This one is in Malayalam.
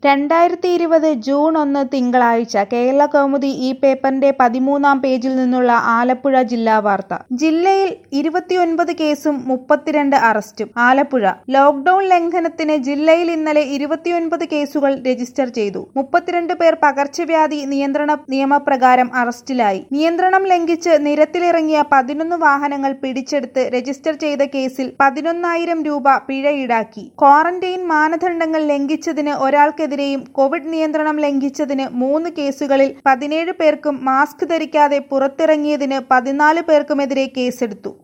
രണ്ടായിരത്തി ഇരുപത് ജൂൺ ഒന്ന് തിങ്കളാഴ്ച കേരള കൗമുദി ഈ പേപ്പറിന്റെ പതിമൂന്നാം പേജിൽ നിന്നുള്ള ആലപ്പുഴ ജില്ലാ വാർത്ത ജില്ലയിൽ ഇരുപത്തിയൊൻപത് കേസും മുപ്പത്തിരണ്ട് അറസ്റ്റും ആലപ്പുഴ ലോക്ഡൌൺ ലംഘനത്തിന് ജില്ലയിൽ ഇന്നലെ ഇരുപത്തിയൊൻപത് കേസുകൾ രജിസ്റ്റർ ചെയ്തു മുപ്പത്തിരണ്ട് പേർ പകർച്ചവ്യാധി നിയന്ത്രണ നിയമപ്രകാരം അറസ്റ്റിലായി നിയന്ത്രണം ലംഘിച്ച് നിരത്തിലിറങ്ങിയ പതിനൊന്ന് വാഹനങ്ങൾ പിടിച്ചെടുത്ത് രജിസ്റ്റർ ചെയ്ത കേസിൽ പതിനൊന്നായിരം രൂപ പിഴ ഈടാക്കി ക്വാറന്റൈൻ മാനദണ്ഡങ്ങൾ ലംഘിച്ചതിന് ഒരാൾക്കെതിരെയും കോവിഡ് നിയന്ത്രണം ലംഘിച്ചതിന് മൂന്ന് കേസുകളിൽ പതിനേഴ് പേർക്കും മാസ്ക് ധരിക്കാതെ പുറത്തിറങ്ങിയതിന് പതിനാല് പേർക്കുമെതിരെ കേസെടുത്തു